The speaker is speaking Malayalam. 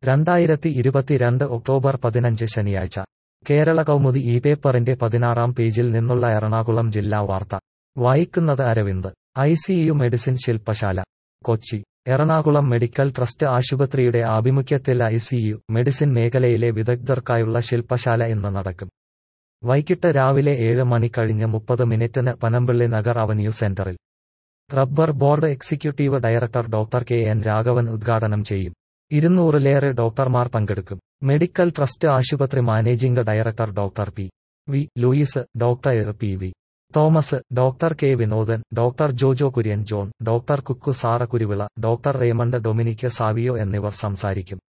രണ്ടായിരത്തി ഇരുപത്തിരണ്ട് ഒക്ടോബർ പതിനഞ്ച് ശനിയാഴ്ച കേരള കൗമുദി ഈ പേപ്പറിന്റെ പതിനാറാം പേജിൽ നിന്നുള്ള എറണാകുളം ജില്ലാ വാർത്ത വായിക്കുന്നത് അരവിന്ദ് ഐ സിയു മെഡിസിൻ ശില്പശാല കൊച്ചി എറണാകുളം മെഡിക്കൽ ട്രസ്റ്റ് ആശുപത്രിയുടെ ആഭിമുഖ്യത്തിൽ ഐ സിയു മെഡിസിൻ മേഖലയിലെ വിദഗ്ധർക്കായുള്ള ശില്പശാല ഇന്ന് നടക്കും വൈകിട്ട് രാവിലെ ഏഴ് മണി കഴിഞ്ഞ് മുപ്പത് മിനിറ്റിന് പനമ്പിള്ളി നഗർ അവന്യൂ സെന്ററിൽ rubber board executive director doctor K N Raghavan ഉദ്ഘാടനം ചെയ്യും ഇരുന്നൂറിലേറെ ഡോക്ടർമാർ പങ്കെടുക്കും മെഡിക്കൽ ട്രസ്റ്റ് ആശുപത്രി managing director doctor P V Louis doctor P V Thomas doctor K Vinodan doctor Jojo Kurian John doctor Kukku Sara Kuruvila doctor Raymond Dominic Savio എന്നിവർ സംസാരിക്കും